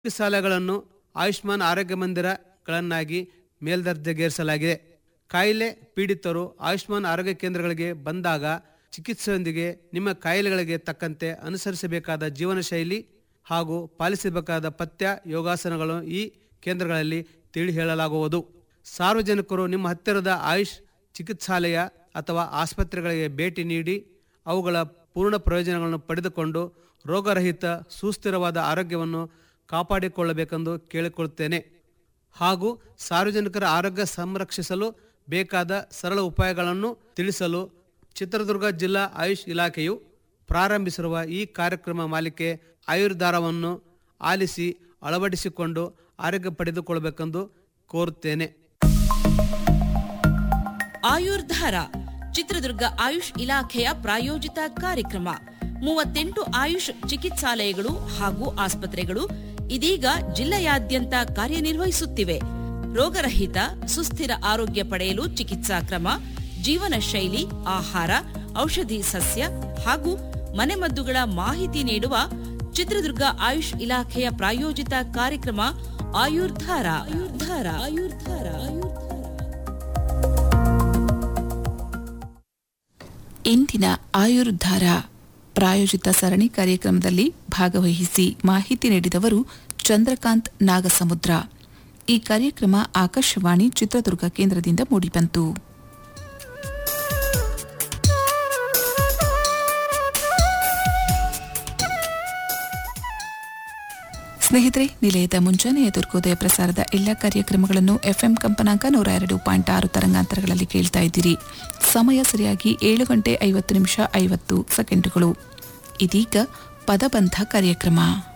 ಶಾಲೆಗಳನ್ನು ಆಯುಷ್ಮಾನ್ ಆರೋಗ್ಯ ಮಂದಿರಗಳನ್ನಾಗಿ ಮೇಲ್ದರ್ಜೆಗೇರಿಸಲಾಗಿದೆ ಕಾಯಿಲೆ ಪೀಡಿತರು ಆಯುಷ್ಮಾನ್ ಆರೋಗ್ಯ ಕೇಂದ್ರಗಳಿಗೆ ಬಂದಾಗ ಚಿಕಿತ್ಸೆಯೊಂದಿಗೆ ನಿಮ್ಮ ಕಾಯಿಲೆಗಳಿಗೆ ತಕ್ಕಂತೆ ಅನುಸರಿಸಬೇಕಾದ ಜೀವನ ಶೈಲಿ ಹಾಗೂ ಪಾಲಿಸಬೇಕಾದ ಪಥ್ಯ ಯೋಗಾಸನಗಳು ಈ ಕೇಂದ್ರಗಳಲ್ಲಿ ತಿಳಿ ಹೇಳಲಾಗುವುದು ಸಾರ್ವಜನಿಕರು ನಿಮ್ಮ ಹತ್ತಿರದ ಆಯುಷ್ ಚಿಕಿತ್ಸಾಲಯ ಅಥವಾ ಆಸ್ಪತ್ರೆಗಳಿಗೆ ಭೇಟಿ ನೀಡಿ ಅವುಗಳ ಪೂರ್ಣ ಪ್ರಯೋಜನಗಳನ್ನು ಪಡೆದುಕೊಂಡು ರೋಗರಹಿತ ಸುಸ್ಥಿರವಾದ ಆರೋಗ್ಯವನ್ನು ಕಾಪಾಡಿಕೊಳ್ಳಬೇಕೆಂದು ಕೇಳಿಕೊಳ್ಳುತ್ತೇನೆ ಹಾಗೂ ಸಾರ್ವಜನಿಕರ ಆರೋಗ್ಯ ಸಂರಕ್ಷಿಸಲು ಬೇಕಾದ ಸರಳ ಉಪಾಯಗಳನ್ನು ತಿಳಿಸಲು ಚಿತ್ರದುರ್ಗ ಜಿಲ್ಲಾ ಆಯುಷ್ ಇಲಾಖೆಯು ಪ್ರಾರಂಭಿಸಿರುವ ಈ ಕಾರ್ಯಕ್ರಮ ಮಾಲಿಕೆ ಆಯುರ್ಧಾರವನ್ನು ಆಲಿಸಿ ಅಳವಡಿಸಿಕೊಂಡು ಆರೋಗ್ಯ ಪಡೆದುಕೊಳ್ಳಬೇಕೆಂದು ಕೋರುತ್ತೇನೆ ಆಯುರ್ಧಾರ ಚಿತ್ರದುರ್ಗ ಆಯುಷ್ ಇಲಾಖೆಯ ಪ್ರಾಯೋಜಿತ ಕಾರ್ಯಕ್ರಮ ಮೂವತ್ತೆಂಟು ಆಯುಷ್ ಚಿಕಿತ್ಸಾಲಯಗಳು ಹಾಗೂ ಆಸ್ಪತ್ರೆಗಳು ಇದೀಗ ಜಿಲ್ಲೆಯಾದ್ಯಂತ ಕಾರ್ಯನಿರ್ವಹಿಸುತ್ತಿವೆ ರೋಗರಹಿತ ಸುಸ್ಥಿರ ಆರೋಗ್ಯ ಪಡೆಯಲು ಚಿಕಿತ್ಸಾ ಕ್ರಮ ಜೀವನ ಶೈಲಿ ಆಹಾರ ಔಷಧಿ ಸಸ್ಯ ಹಾಗೂ ಮನೆಮದ್ದುಗಳ ಮಾಹಿತಿ ನೀಡುವ ಚಿತ್ರದುರ್ಗ ಆಯುಷ್ ಇಲಾಖೆಯ ಪ್ರಾಯೋಜಿತ ಕಾರ್ಯಕ್ರಮ ಆಯುರ್ಧಾರ ಆಯುರ್ಧಾರ ಆಯುರ್ಧಾರ ಆಯುರ್ಧಾರ ಇಂದಿನ ಆಯುರ್ಧಾರ ಪ್ರಾಯೋಜಿತ ಸರಣಿ ಕಾರ್ಯಕ್ರಮದಲ್ಲಿ ಭಾಗವಹಿಸಿ ಮಾಹಿತಿ ನೀಡಿದವರು ಚಂದ್ರಕಾಂತ್ ನಾಗಸಮುದ್ರ ಈ ಕಾರ್ಯಕ್ರಮ ಆಕಾಶವಾಣಿ ಚಿತ್ರದುರ್ಗ ಕೇಂದ್ರದಿಂದ ಮೂಡಿಬಂತು ಸ್ನೇಹಿತರೆ ನಿಲಯದ ಮುಂಜಾನೆಯ ದುರ್ಗೋದಯ ಪ್ರಸಾರದ ಎಲ್ಲ ಕಾರ್ಯಕ್ರಮಗಳನ್ನು ಎಫ್ಎಂ ಕಂಪನಾಂಕ ನೂರ ಎರಡು ಪಾಯಿಂಟ್ ಆರು ತರಂಗಾಂತರಗಳಲ್ಲಿ ಕೇಳ್ತಾ ಇದ್ದೀರಿ ಸಮಯ ಸರಿಯಾಗಿ ಏಳು ಗಂಟೆ ಐವತ್ತು ನಿಮಿಷ ಐವತ್ತು ಸೆಕೆಂಡುಗಳು ಇದೀಗ ಪದಬಂಧ ಕಾರ್ಯಕ್ರಮ